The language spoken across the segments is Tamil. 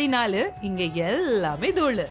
புள்ளி நாலு இங்க எல்லாமே தூளு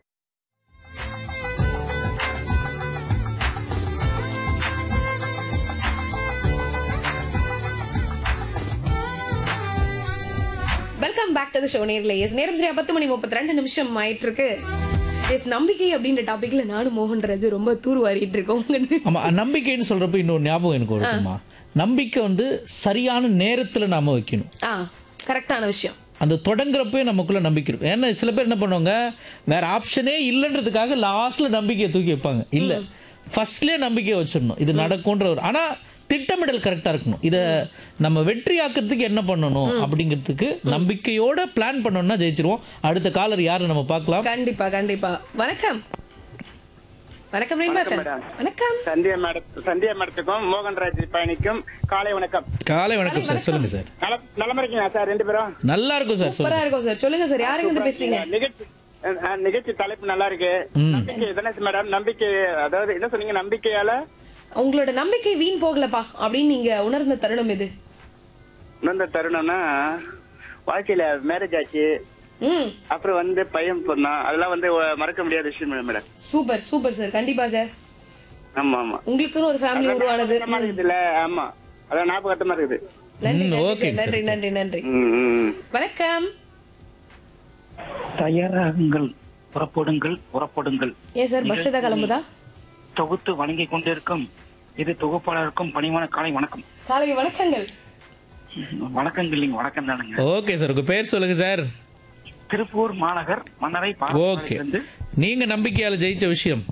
welcome back to the show நேர்ல எஸ் நேரம் சரியா பத்து மணி முப்பத்தி ரெண்டு நிமிஷம் ஆயிட்டு இருக்கு எஸ் நம்பிக்கை அப்படின்ற டாபிக்ல நானும் மோகன் ராஜு ரொம்ப தூர்வாரிட்டு இருக்கோம் ஆமா நம்பிக்கைன்னு சொல்றப்ப இன்னொரு ஞாபகம் எனக்கு வருதுமா நம்பிக்கை வந்து சரியான நேரத்துல நாம வைக்கணும் ஆ கரெக்டான விஷயம் அந்த தொடங்குறப்பே நமக்குள்ள நம்பிக்கை இருக்கும் ஏன்னா சில பேர் என்ன பண்ணுவாங்க வேற ஆப்ஷனே இல்லைன்றதுக்காக லாஸ்ட்ல நம்பிக்கையை தூக்கி வைப்பாங்க இல்ல ஃபர்ஸ்ட்லயே நம்பிக்கையை வச்சிடணும் இது நடக்கும்ன்ற ஒரு ஆனா திட்டமிடல் கரெக்டா இருக்கணும் இத நம்ம வெற்றி ஆக்கிறதுக்கு என்ன பண்ணணும் அப்படிங்கிறதுக்கு நம்பிக்கையோட பிளான் பண்ணோம்னா ஜெயிச்சிருவோம் அடுத்த காலர் யாரு நம்ம பார்க்கலாம் கண்டிப்பா கண்டிப்பா வணக்கம் வணக்கம் ரேன்பா சார் வணக்கம் சந்தியா மேடம் சந்தியா மேடத்துக்கும் மோகன்ராஜ் பயணிக்கும் காலை வணக்கம் காலை வணக்கம் சார் சொல்லுங்க சார் நல நலமா இருக்கீங்களா சார் ரெண்டு பேரும் நல்லா இருக்கும் சார் சூப்பரா சொல்லுங்க இருக்கும் சார் சொல்லுங்க சார் யாருங்க இருந்து பேசுறீங்க நிகழ்ச்சி அஹ், நிகழ்ச்சி தலைப்பு நல்லா இருக்கு நம்பிக்கை தானே மேடம் நம்பிக்கை அதாவது என்ன சொன்னீங்க நம்பிக்கையால உங்களோட நம்பிக்கை வீண் போகலப்பா அப்படின்னு நீங்க உணர்ந்த தருணம் இது இந்த தருணம்னா வாழ்க்கையில மேரேஜ் ஆச்சு ம் அப்புறம் வந்து பையன் பிறந்தான் அதெல்லாம் வந்து ஒ- மறக்க முடியாத விஷயம் மேடம் சூப்பர் சூப்பர் சார் கண்டிப்பாக ஆமா ஆமா உங்களுக்குன்னு ஒரு ஃபேமிலி உருவானது ஞாபகமா இருக்குதுல்ல ஆமா அதான் ஞாபகத்தமா இருக்குது நன்றி ம், நன்றி okay, சார். நன்றி sir. நன்றி நன்றி ம், ம். வணக்கம் தயாராகுங்கள் புறப்படுங்கள் புறப்படுங்கள் ஏன் சார் பஸ் ஏதாவது கிளம்புதா தொகுத்து வழங்கிக் கொண்டிருக்கும் இது தொகுப்பாளருக்கும் பணிவான காலை வணக்கம் காலை வணக்கங்கள் வணக்கங்கள் இல்லைங்க வணக்கம் தானுங்க ஓகே சார் உங்க பேர் சொல்லுங்க சார் திருப்பூர் மாநகர் மன்னரை ஓகே இருந்து நீங்க நம்பிக்கையால ஜெயிச்ச விஷயம்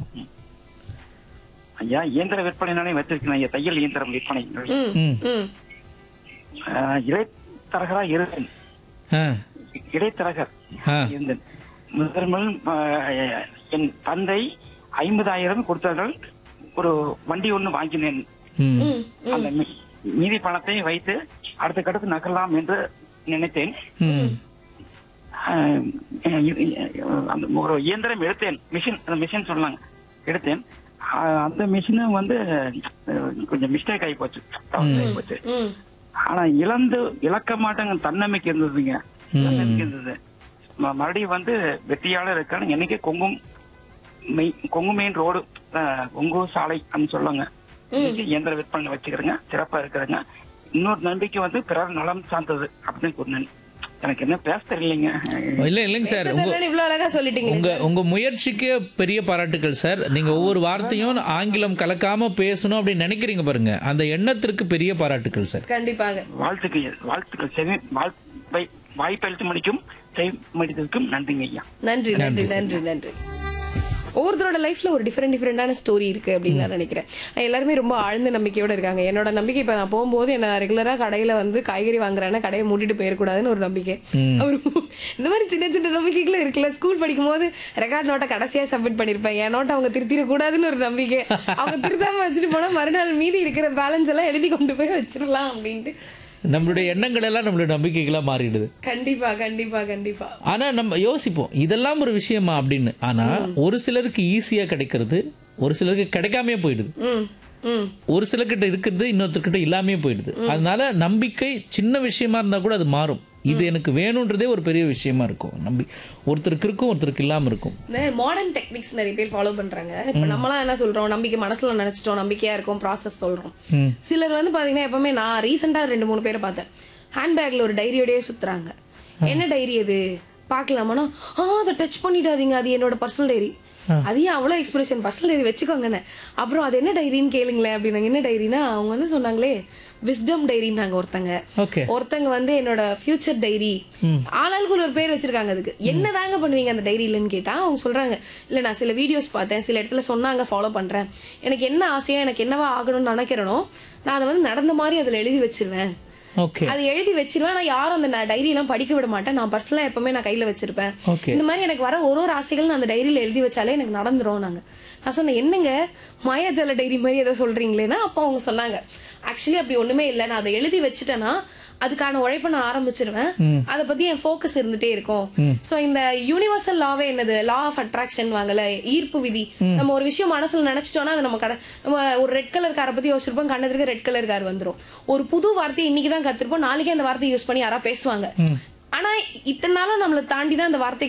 ஐயா இயந்திர விற்பனை வைத்திருக்கிறேன் ஐயா தையல் இயந்திரம் விற்பனை ம் ம். ம் ஆஹ், இடைத்தரகரா இருந்தேன் ஆ, இடைத்தரகர் ஆ. இருந்தேன் முதல் முதல் ஆஹ், என் தந்தை ஐம்பதாயிரம் கொடுத்தார்கள் ஒரு வண்டி ஒண்ணு வாங்கினேன் ம். ம் அந்த மீ- மீதி பணத்தை வைத்து அடுத்த கட்டத்து நகரலாம் என்று நினைத்தேன் ம். ஆஹ் அந்த ஒரு இயந்திரம் எடுத்தேன் மிஷின் அந்த மிஷின் சொன்னாங்க எடுத்தேன் ஆஹ் அந்த மிஷினை வந்து அஹ் கொஞ்சம் மிஸ்டேக் ஆகி போச்சு தவறு ஆகி போச்சு ம் ஆனா இழந்து இழக்க மாட்டாங்க தன்னம்பிக்கை இருந்ததுங்க தன்னம்பிக்கை இருந்தது ம- மறுபடியும் வந்து வெற்றியாளர் இருக்கான்னு என்னைக்கே கொங்கும் மெய் கொங்கு மெயின் ரோடு ஆஹ் கொங்கு சாலை அப்படின்னு சொல்லுவாங்க இன்னைக்கு இயந்திர விற்பனை வச்சுக்கிறேங்க சிறப்பா இருக்கிறேங்க இன்னொரு நம்பிக்கை வந்து பிறர் நலம் சார்ந்தது அப்படின்னு சொன்னேன் எனக்கு என்ன பேச தெரியலைங்க இல்ல இல்லைங்க சார் உங்க சார் இவ்வளவு அழகா சொல்லிட்டீங்களே உங்க உங்க முயற்சிக்கு பெரிய பாராட்டுகள் சார் நீங்க ஒவ்வொரு வார்த்தையும் ஆங்கிலம் கலக்காம பேசணும் அப்படின்னு நினைக்கிறீங்க பாருங்க அந்த எண்ணத்திற்கு பெரிய பாராட்டுகள் சார் கண்டிப்பாக வாழ்த்துக்கள் வாழ்த்துக்கள் செவி வாழ் வாய்ப்பளித்து மணிக்கும் செவி மடித்ததுக்கும் நன்றிங்க ஐயா நன்றி நன்றி நன்றி நன்றி ஒவ்வொருத்தரோட லைஃப்ல ஒரு டிஃப்ரெண்ட் டிஃப்ரெண்டான ஸ்டோரி இருக்கு அப்படின்னு நான் நினைக்கிறேன் எல்லாருமே ரொம்ப ஆழ்ந்த நம்பிக்கையோட இருக்காங்க என்னோட நம்பிக்கை இப்ப நான் போகும்போது என்ன ரெகுலரா கடையில வந்து காய்கறி வாங்குறேன்னா கடையை மூடிட்டு போயிடக்கூடாதுன்னு ஒரு நம்பிக்கை அப்புறம் இந்த மாதிரி சின்ன சின்ன நம்பிக்கைகளும் இருக்குல்ல ஸ்கூல் படிக்கும் போது ரெக்கார்ட் நோட்டை கடைசியா சப்மிட் பண்ணிருப்பேன் என் நோட்டை அவங்க திருத்திடக்கூடாதுன்னு ஒரு நம்பிக்கை அவங்க திருத்தாம வச்சுட்டு போனா மறுநாள் மீதி இருக்கிற பேலன்ஸ் எல்லாம் எழுதி கொண்டு போய் வச்சிடலாம் அப்படின்ட்டு நம்மளுடைய எண்ணங்கள் எல்லாம் நம்மளுடைய நம்பிக்கைகளா மாறிடுது கண்டிப்பா கண்டிப்பா கண்டிப்பா ஆனா நம்ம யோசிப்போம் இதெல்லாம் ஒரு விஷயமா அப்படின்னு ஆனா ஒரு சிலருக்கு ஈஸியா கிடைக்கிறது ஒரு சிலருக்கு கிடைக்காமயே போயிடுது ம் ம் ஒரு சிலர்கிட்ட இருக்கிறது இன்னொருத்தர்கிட்ட இல்லாமே போயிடுது அதனால நம்பிக்கை சின்ன விஷயமா இருந்தா கூட அது மாறும் இது எனக்கு வேணுன்றதே ஒரு பெரிய விஷயமா இருக்கும் நம்பி ஒருத்தருக்கு இருக்கும் ஒருத்தருக்கு இல்லாம இருக்கும் மாடர்ன் டெக்னிக்ஸ் நிறைய பேர் ஃபாலோ பண்றாங்க இப்ப நம்மலாம் என்ன சொல்றோம் நம்பிக்கை மனசுல நினைச்சிட்டோம் நம்பிக்கையா இருக்கும் ப்ராசஸ் சொல்றோம் சிலர் வந்து பாத்தீங்கன்னா எப்பவுமே நான் ரீசெண்டா ரெண்டு மூணு பேரை பார்த்தேன் ஹேண்ட்பேக்ல ஒரு டைரியோடய சுத்துறாங்க என்ன டைரி அது பார்க்கலாமானா ஆ அதை டச் பண்ணிடாதீங்க அது என்னோட பர்சனல் டைரி அது ஏன் அவ்வளோ எக்ஸ்பிரஷன் பர்சனல் டைரி வச்சுக்கோங்கண்ணே அப்புறம் அது என்ன டைரின்னு கேளுங்களேன் அப்படின்னாங்க என்ன டைரினா அவங்க வந்து சொன்னாங்களே விஸ்டம் டைரின்னாங்க ஒருத்தங்க ஓகே ஒருத்தங்க வந்து என்னோட ஃபியூச்சர் டைரி ஆளாளுக்கு ஒரு பேர் வச்சிருக்காங்க அதுக்கு என்னதாங்க பண்ணுவீங்க அந்த டைரியிலன்னு கேட்டா அவங்க சொல்றாங்க இல்ல நான் சில வீடியோஸ் பார்த்தேன் சில இடத்துல சொன்னாங்க ஃபாலோ பண்றேன் எனக்கு என்ன ஆசையா எனக்கு என்னவா ஆகணும்னு நினைக்கிறேனோ நான் அதை வந்து நடந்த மாதிரி அதுல எழுதி வச்சிருவேன் ஓகே அது எழுதி வச்சிருவேன் நான் யாரும் அந்த டைரி எல்லாம் படிக்க விட மாட்டேன் நான் பர்சனலா எப்பவுமே நான் கையில வச்சிருப்பேன் Okay. இந்த மாதிரி எனக்கு வர ஒரு ஒரு ஆசைகள் நான் அந்த டைரியில எழுதி வச்சாலே எனக்கு நடந்துரும் நாங்க நான் சொன்னேன் என்னங்க மாயாஜால டைரி மாதிரி ஏதோ சொல்றீங்களேன்னா அப்போ அவங்க சொன்னாங்க ஆக்சுவலி அப்படி ஒண்ணுமே இல்லை நான் அதை எழுதி வச்சுட்டேன்னா அதுக்கான உழைப்பை நான் ஆரம்பிச்சிருவேன் அதை பத்தி என் ஃபோக்கஸ் இருந்துட்டே இருக்கும் சோ இந்த யூனிவர்சல் லாவே என்னது லா ஆஃப் அட்ராக்ஷன் வாங்கல ஈர்ப்பு விதி நம்ம ஒரு விஷயம் மனசுல நினைச்சிட்டோம்னா அது நம்ம கட நம்ம ஒரு ரெட் கலர் காரை பத்தி யோசிச்சிருப்போம் கண்ணதுக்கு ரெட் கலர் கார் வந்துரும் ஒரு புது வார்த்தையை இன்னைக்கு தான் கத்திருப்போம் நாளைக்கே அந்த வார்த்தையை யூஸ் பண்ணி யாரா பேசுவாங்க ஆனா இத்தனை நாளும் நம்மளை தாண்டி தான் அந்த வார்த்தைகள்